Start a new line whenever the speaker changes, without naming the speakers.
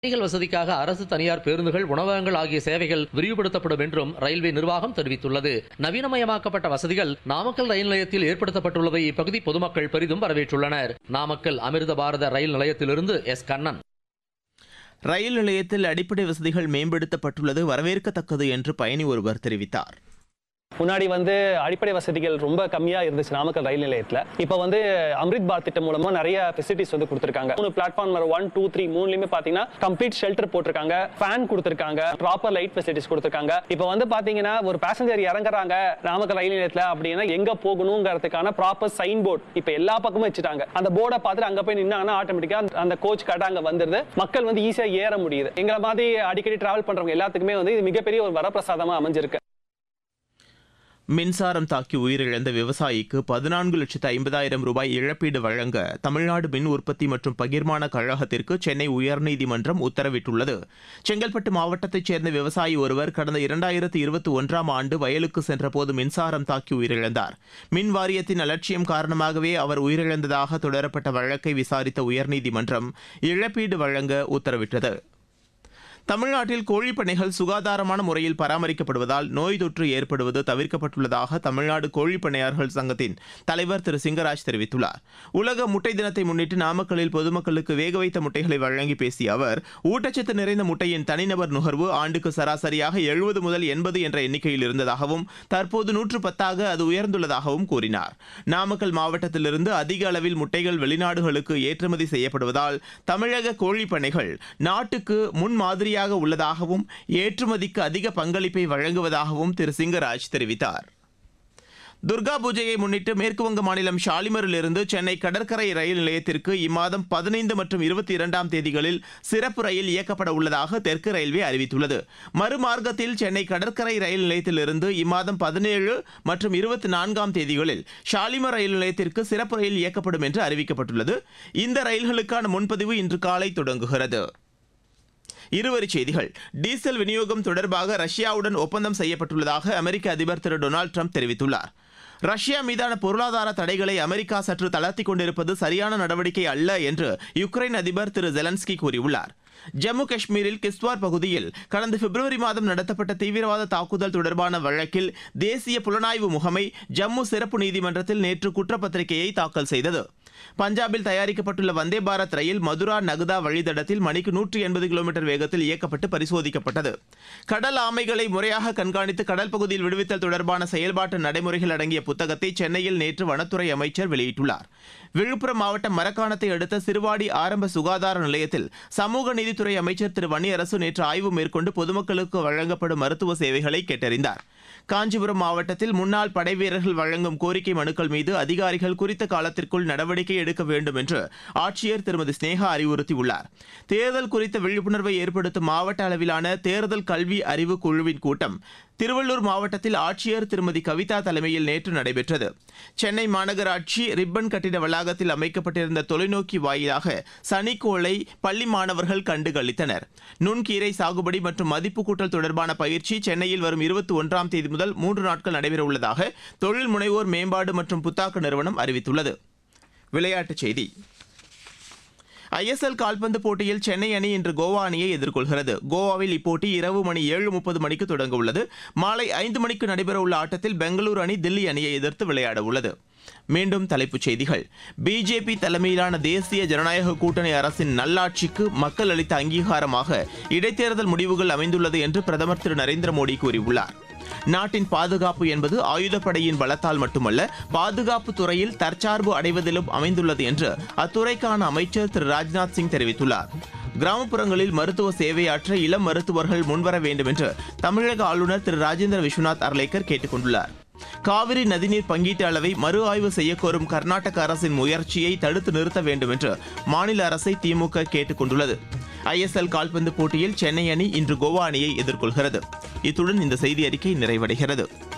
பயணிகள் வசதிக்காக அரசு தனியார் பேருந்துகள் உணவகங்கள் ஆகிய சேவைகள் விரிவுபடுத்தப்படும் என்றும் ரயில்வே நிர்வாகம் தெரிவித்துள்ளது நவீனமயமாக்கப்பட்ட வசதிகள் நாமக்கல் ரயில் நிலையத்தில் ஏற்படுத்தப்பட்டுள்ளதை இப்பகுதி பொதுமக்கள் பெரிதும் வரவேற்றுள்ளனர் நாமக்கல் அமிர்த பாரத ரயில் நிலையத்திலிருந்து எஸ் கண்ணன்
ரயில் நிலையத்தில் அடிப்படை வசதிகள் மேம்படுத்தப்பட்டுள்ளது வரவேற்கத்தக்கது என்று பயணி ஒருவர் தெரிவித்தார்
முன்னாடி வந்து அடிப்படை வசதிகள் ரொம்ப கம்மியா இருந்துச்சு நாமக்கல் ரயில் நிலையத்துல இப்போ வந்து அம்ரித் பாரத் திட்டம் மூலமா நிறைய ஃபெசிலிட்டிஸ் வந்து கொடுத்துருக்காங்க மூணு பிளாட்ஃபார்ம் ஒன் டூ த்ரீ மூணுலயுமே பாத்தீங்கன்னா கம்ப்ளீட் ஷெல்டர் போட்டிருக்காங்க ஃபேன் கொடுத்துருக்காங்க ப்ராப்பர் லைட் ஃபெசிலிட்டிஸ் கொடுத்துருக்காங்க இப்போ வந்து பாத்தீங்கன்னா ஒரு பேசஞ்சர் இறங்குறாங்க நாமக்கல் ரயில் நிலையத்துல அப்படின்னா எங்க போகணுங்கிறதுக்கான ப்ராப்பர் சைன் போர்டு இப்போ எல்லா பக்கமும் வச்சுட்டாங்க அந்த போர்டை பார்த்துட்டு அங்க போய் நின்னாங்கன்னா ஆட்டோமேட்டிக்கா அந்த கோச் கரெக்டாக அங்க வந்துருது மக்கள் வந்து ஈஸியா ஏற முடியுது எங்களை மாதிரி அடிக்கடி டிராவல் பண்றவங்க எல்லாத்துக்குமே வந்து இது மிகப்பெரிய ஒரு வரப்பிரசாதமா அமைஞ்சிருக்கு
மின்சாரம் தாக்கி உயிரிழந்த விவசாயிக்கு பதினான்கு லட்சத்து ஐம்பதாயிரம் ரூபாய் இழப்பீடு வழங்க தமிழ்நாடு மின் உற்பத்தி மற்றும் பகிர்மான கழகத்திற்கு சென்னை உயர்நீதிமன்றம் உத்தரவிட்டுள்ளது செங்கல்பட்டு மாவட்டத்தைச் சேர்ந்த விவசாயி ஒருவர் கடந்த இரண்டாயிரத்து இருபத்தி ஒன்றாம் ஆண்டு வயலுக்கு சென்றபோது மின்சாரம் தாக்கி உயிரிழந்தார் மின் வாரியத்தின் அலட்சியம் காரணமாகவே அவர் உயிரிழந்ததாக தொடரப்பட்ட வழக்கை விசாரித்த உயர்நீதிமன்றம் இழப்பீடு வழங்க உத்தரவிட்டது தமிழ்நாட்டில் கோழிப் பண்ணைகள் சுகாதாரமான முறையில் பராமரிக்கப்படுவதால் நோய் தொற்று ஏற்படுவது தவிர்க்கப்பட்டுள்ளதாக தமிழ்நாடு கோழிப் பண்ணையாளர்கள் சங்கத்தின் தலைவர் திரு சிங்கராஜ் தெரிவித்துள்ளார் உலக முட்டை தினத்தை முன்னிட்டு நாமக்கல்லில் பொதுமக்களுக்கு வேக வைத்த முட்டைகளை வழங்கி பேசிய அவர் ஊட்டச்சத்து நிறைந்த முட்டையின் தனிநபர் நுகர்வு ஆண்டுக்கு சராசரியாக எழுபது முதல் எண்பது என்ற எண்ணிக்கையில் இருந்ததாகவும் தற்போது நூற்று பத்தாக அது உயர்ந்துள்ளதாகவும் கூறினார் நாமக்கல் மாவட்டத்திலிருந்து அதிக அளவில் முட்டைகள் வெளிநாடுகளுக்கு ஏற்றுமதி செய்யப்படுவதால் தமிழக கோழிப் பண்ணைகள் நாட்டுக்கு முன்மாதிரியாக உள்ளதாகவும் ஏற்றுமதிக்கு அதிக பங்களிப்பை வழங்குவதாகவும் திரு சிங்கராஜ் தெரிவித்தார் துர்கா பூஜையை முன்னிட்டு மேற்குவங்க மாநிலம் ஷாலிமரிலிருந்து சென்னை கடற்கரை ரயில் நிலையத்திற்கு இம்மாதம் பதினைந்து மற்றும் இருபத்தி இரண்டாம் தேதிகளில் சிறப்பு ரயில் இயக்கப்பட உள்ளதாக தெற்கு ரயில்வே அறிவித்துள்ளது மறுமார்க்கத்தில் சென்னை கடற்கரை ரயில் நிலையத்திலிருந்து இம்மாதம் பதினேழு மற்றும் இருபத்தி நான்காம் தேதிகளில் ஷாலிமர் ரயில் நிலையத்திற்கு சிறப்பு ரயில் இயக்கப்படும் என்று அறிவிக்கப்பட்டுள்ளது இந்த ரயில்களுக்கான முன்பதிவு இன்று காலை தொடங்குகிறது இருவரிச் செய்திகள் டீசல் விநியோகம் தொடர்பாக ரஷ்யாவுடன் ஒப்பந்தம் செய்யப்பட்டுள்ளதாக அமெரிக்க அதிபர் திரு டொனால்டு ட்ரம்ப் தெரிவித்துள்ளார் ரஷ்யா மீதான பொருளாதார தடைகளை அமெரிக்கா சற்று தளர்த்திக் கொண்டிருப்பது சரியான நடவடிக்கை அல்ல என்று யுக்ரைன் அதிபர் திரு ஜெலன்ஸ்கி கூறியுள்ளார் ஜம்மு காஷ்மீரில் கிஸ்வார் பகுதியில் கடந்த பிப்ரவரி மாதம் நடத்தப்பட்ட தீவிரவாத தாக்குதல் தொடர்பான வழக்கில் தேசிய புலனாய்வு முகமை ஜம்மு சிறப்பு நீதிமன்றத்தில் நேற்று குற்றப்பத்திரிகையை தாக்கல் செய்தது பஞ்சாபில் தயாரிக்கப்பட்டுள்ள வந்தே பாரத் ரயில் மதுரா நகுதா வழித்தடத்தில் மணிக்கு நூற்றி எண்பது கிலோமீட்டர் வேகத்தில் இயக்கப்பட்டு பரிசோதிக்கப்பட்டது கடல் ஆமைகளை முறையாக கண்காணித்து கடல் பகுதியில் விடுவித்தல் தொடர்பான செயல்பாட்டு நடைமுறைகள் அடங்கிய புத்தகத்தை சென்னையில் நேற்று வனத்துறை அமைச்சர் வெளியிட்டுள்ளார் விழுப்புரம் மாவட்டம் மரக்காணத்தை அடுத்த சிறுவாடி ஆரம்ப சுகாதார நிலையத்தில் சமூக நீதித்துறை அமைச்சர் திரு வன்னியரசு நேற்று ஆய்வு மேற்கொண்டு பொதுமக்களுக்கு வழங்கப்படும் மருத்துவ சேவைகளை கேட்டறிந்தார் காஞ்சிபுரம் மாவட்டத்தில் முன்னாள் படைவீரர்கள் வழங்கும் கோரிக்கை மனுக்கள் மீது அதிகாரிகள் குறித்த காலத்திற்குள் நடவடிக்கை எடுக்க வேண்டும் என்று ஆட்சியர் திருமதி ஸ்னேகா அறிவுறுத்தியுள்ளார் தேர்தல் குறித்த விழிப்புணர்வை ஏற்படுத்தும் மாவட்ட அளவிலான தேர்தல் கல்வி அறிவு குழுவின் கூட்டம் திருவள்ளூர் மாவட்டத்தில் ஆட்சியர் திருமதி கவிதா தலைமையில் நேற்று நடைபெற்றது சென்னை மாநகராட்சி ரிப்பன் கட்டிட வளாகத்தில் அமைக்கப்பட்டிருந்த தொலைநோக்கி வாயிலாக சனிக்கோளை பள்ளி மாணவர்கள் கண்டுகளித்தனர் நுண்கீரை சாகுபடி மற்றும் மதிப்பு கூட்டல் தொடர்பான பயிற்சி சென்னையில் வரும் இருபத்தி ஒன்றாம் தேதி முதல் மூன்று நாட்கள் நடைபெற உள்ளதாக தொழில் முனைவோர் மேம்பாடு மற்றும் புத்தாக்க நிறுவனம் அறிவித்துள்ளது விளையாட்டுச் செய்தி ஐஎஸ்எல் கால்பந்து போட்டியில் சென்னை அணி இன்று கோவா அணியை எதிர்கொள்கிறது கோவாவில் இப்போட்டி இரவு மணி ஏழு முப்பது மணிக்கு தொடங்க உள்ளது மாலை ஐந்து மணிக்கு நடைபெறவுள்ள ஆட்டத்தில் பெங்களூரு அணி தில்லி அணியை எதிர்த்து விளையாட உள்ளது மீண்டும் தலைப்புச் செய்திகள் பிஜேபி தலைமையிலான தேசிய ஜனநாயக கூட்டணி அரசின் நல்லாட்சிக்கு மக்கள் அளித்த அங்கீகாரமாக இடைத்தேர்தல் முடிவுகள் அமைந்துள்ளது என்று பிரதமர் திரு நரேந்திர மோடி கூறியுள்ளார் நாட்டின் பாதுகாப்பு என்பது ஆயுதப்படையின் பலத்தால் மட்டுமல்ல பாதுகாப்பு துறையில் தற்சார்பு அடைவதிலும் அமைந்துள்ளது என்று அத்துறைக்கான அமைச்சர் திரு ராஜ்நாத் சிங் தெரிவித்துள்ளார் கிராமப்புறங்களில் மருத்துவ சேவையாற்ற இளம் மருத்துவர்கள் முன்வர வேண்டும் என்று தமிழக ஆளுநர் திரு ராஜேந்திர விஸ்வநாத் அர்லேக்கர் கேட்டுக் கொண்டுள்ளார் காவிரி நதிநீர் பங்கீட்டு அளவை மறு ஆய்வு செய்யக்கோரும் கர்நாடக அரசின் முயற்சியை தடுத்து நிறுத்த வேண்டும் என்று மாநில அரசை திமுக கேட்டுக் கொண்டுள்ளது ஐஎஸ்எல் கால்பந்து போட்டியில் சென்னை அணி இன்று கோவா அணியை எதிர்கொள்கிறது இத்துடன் இந்த செய்தி அறிக்கை நிறைவடைகிறது